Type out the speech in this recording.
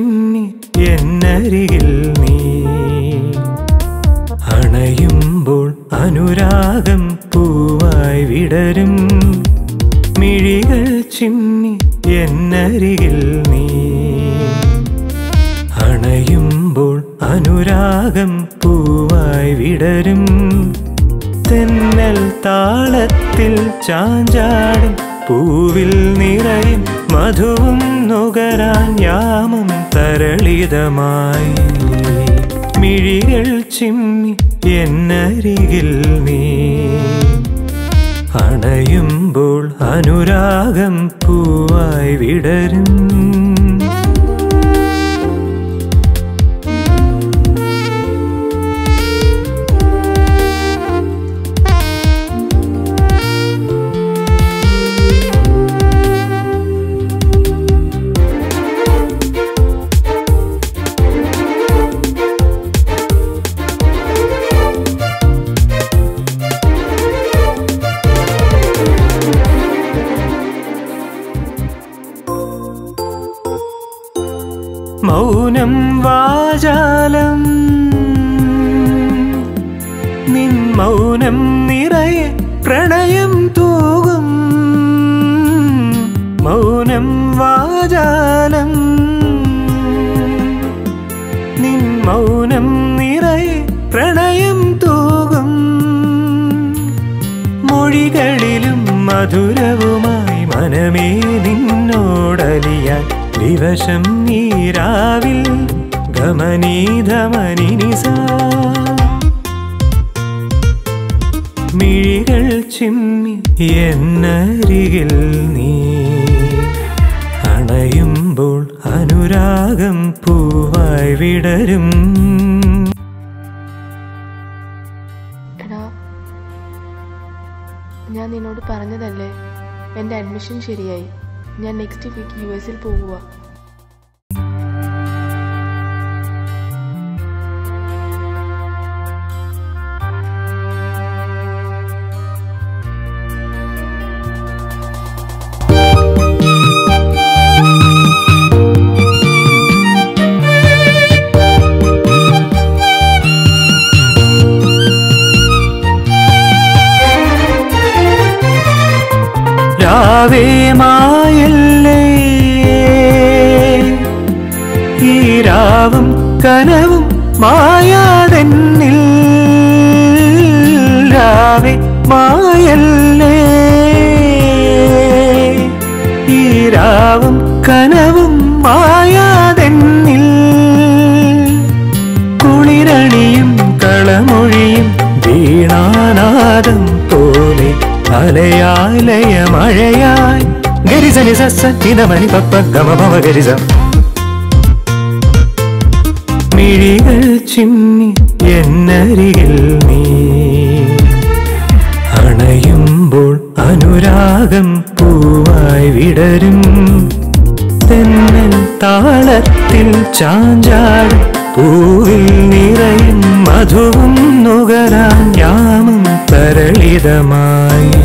ചിമ്മി എന്നരികിൽ നീ അണയുമ്പോൾ അനുരാഗം പൂവായി വിടരും മിഴികൾ ചിമ്മി എന്നരികിൽ നീ അണയുമ്പോൾ അനുരാഗം പൂവായി വിടരും തെന്നൽ താളത്തിൽ ചാഞ്ചാടും പൂവിൽ നിറയും മധുവും നുകരാൻ യാമം തരളിതമായി മിഴികൾ ചിമ്മി എന്നരികിൽ നീ അണയുമ്പോൾ അനുരാഗം പൂവായി വിടരും മൗനം വാചാലം നിൻ മൗനം നിറയെ പ്രണയം തൂകും മൗനം വാചാലം നിൻ മൗനം നിറയെ പ്രണയം തൂകും മൊഴികളിലും മധുരവുമായി മനമേ നിന്നോടലിയാൻ ദിവശം നീരാവിൽ ഗമനീധമനിനിസ മിഴികൾ ചിമ്മി എന്നരികിൽ നീ അണയുമ്പോൾ അനുരാഗം പൂവായി വിടരും എടാ ഞാൻ നിന്നോട് പറഞ്ഞതല്ലേ എൻ്റെ അഡ്മിഷൻ ശരിയായി ഞാൻ നെക്സ്റ്റ് വീക്ക് യു എസിൽ പോകുക രാവേ മായല്ലേ ഈ രാവും കനവും മായാതെന്നിൽ രാവേ മായല്ലേ ഈ രാവും കനവും മായാതെന്നിൽ കുളിരണിയും കളമൊഴിയും വീണാനാദം പോലെ അലയാലയ മഴയായി ഗരിസനി സസ്സ ഇതമണി പപ്പ ഗമഭവ ഗരിസ മിഴികൾ ചിമ്മി എന്നരികിൽ നീ അണയുമ്പോൾ അനുരാഗം പൂവായി വിടരും തെന്നൽ താളത്തിൽ ചാഞ്ചാടും പൂവിൽ നിറയും മധുവും നുകരാൻ യാമം തരളിതമായി